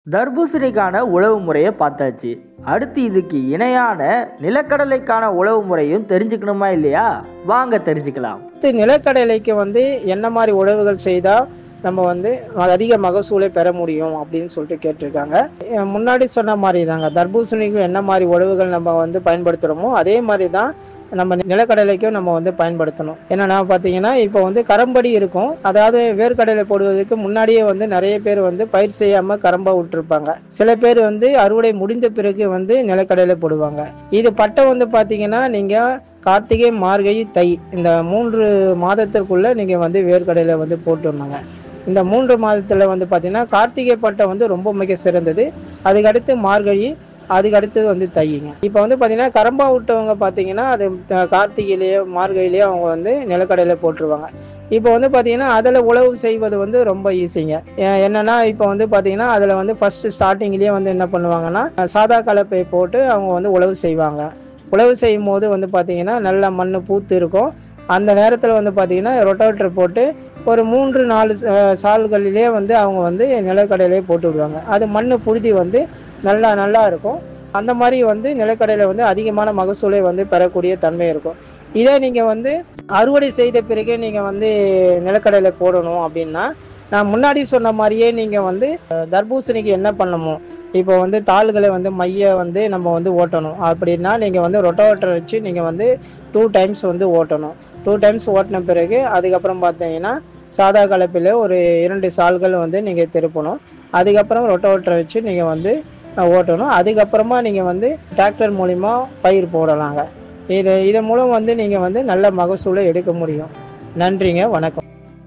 தர்பூசணிக்கான உழவு முறையை பார்த்தாச்சு அடுத்து இதுக்கு இணையான நிலக்கடலைக்கான உழவு முறையும் தெரிஞ்சுக்கணுமா இல்லையா வாங்க தெரிஞ்சுக்கலாம் அடுத்து நிலக்கடலைக்கு வந்து என்ன மாதிரி உழவுகள் செய்தால் நம்ம வந்து அதிக மகசூலை பெற முடியும் அப்படின்னு சொல்லிட்டு கேட்டிருக்காங்க அஹ் முன்னாடி சொன்ன மாதிரி தாங்க தர்பூசணிக்கு என்ன மாதிரி உழவுகள் நம்ம வந்து பயன்படுத்துகிறோமோ அதே மாதிரி தான் நம்ம நிலக்கடலைக்கும் நம்ம வந்து பயன்படுத்தணும் என்னன்னா பார்த்தீங்கன்னா இப்போ வந்து கரம்படி இருக்கும் அதாவது வேர்க்கடலை போடுவதற்கு முன்னாடியே வந்து நிறைய பேர் வந்து பயிர் செய்யாமல் கரம்பா விட்டுருப்பாங்க சில பேர் வந்து அறுவடை முடிந்த பிறகு வந்து நிலக்கடலை போடுவாங்க இது பட்டை வந்து பார்த்தீங்கன்னா நீங்கள் கார்த்திகை மார்கழி தை இந்த மூன்று மாதத்திற்குள்ள நீங்கள் வந்து வேர்க்கடலை வந்து போட்டுருந்தாங்க இந்த மூன்று மாதத்தில் வந்து பார்த்தீங்கன்னா கார்த்திகை பட்டை வந்து ரொம்ப மிக சிறந்தது அதுக்கடுத்து மார்கழி அதுக்கடுத்து வந்து தையுங்க இப்போ வந்து பார்த்தீங்கன்னா கரம்பா விட்டவங்க பார்த்தீங்கன்னா அது த- கார்த்திகையிலேயோ மார்கழியிலேயோ அவங்க வந்து நிலக்கடலை போட்டுருவாங்க இப்போ வந்து பார்த்தீங்கன்னா அதில் உழவு செய்வது வந்து ரொம்ப ஈஸிங்க ஏ- என்னன்னா இப்போ வந்து பார்த்தீங்கன்னா அதில் வந்து ஃபர்ஸ்ட் ஸ்டார்டிங்லேயே வந்து என்ன பண்ணுவாங்கன்னா சாதா கலப்பை போட்டு அவங்க வந்து உழவு செய்வாங்க உழவு செய்யும் போது வந்து பார்த்தீங்கன்னா நல்ல மண் பூத்து இருக்கும் அந்த நேரத்தில் வந்து பார்த்தீங்கன்னா ரொட்டோவேட்டர் போட்டு ஒரு மூன்று நாலு ச- சால்களிலே வந்து அவங்க வந்து நிலக்கடலையே போட்டு விடுவாங்க அது மண் புழுதி வந்து நல்லா நல்லா இருக்கும் அந்த மாதிரி வந்து நிலக்கடலை வந்து அதிகமான மகசூலை வந்து பெறக்கூடிய தன்மை இருக்கும் இதே நீங்கள் வந்து அறுவடை செய்த பிறகு நீங்கள் வந்து நிலக்கடலை போடணும் அப்படின்னா நான் முன்னாடி சொன்ன மாதிரியே நீங்கள் வந்து அஹ், தர்பூசணிக்கு என்ன பண்ணணுமோ இப்போ வந்து தாள்களை வந்து மைய வந்து நம்ம வந்து ஓட்டணும் அப்படின்னா நீங்கள் வந்து ரொட்டோவேட்டர் வச்சு நீங்கள் வந்து டூ டைம்ஸ் வந்து ஓட்டணும் டூ டைம்ஸ் ஓட்டின பிறகு அதுக்கப்புறம் பார்த்தீங்கன்னா சாதா கலப்பில் ஒரு இரண்டு சால்கள் வந்து நீங்கள் திருப்பணும் அதுக்கப்புறம் ரொட்டோவேட்டர் வச்சு நீங்கள் வந்து அஹ், ஓட்டணும் அதுக்கப்புறமா நீங்கள் வந்து டிராக்டர் மூலிமா பயிர் போடலாங்க இது இதன் மூலம் வந்து நீங்கள் வந்து நல்ல மகசூலை எடுக்க முடியும் நன்றிங்க வணக்கம்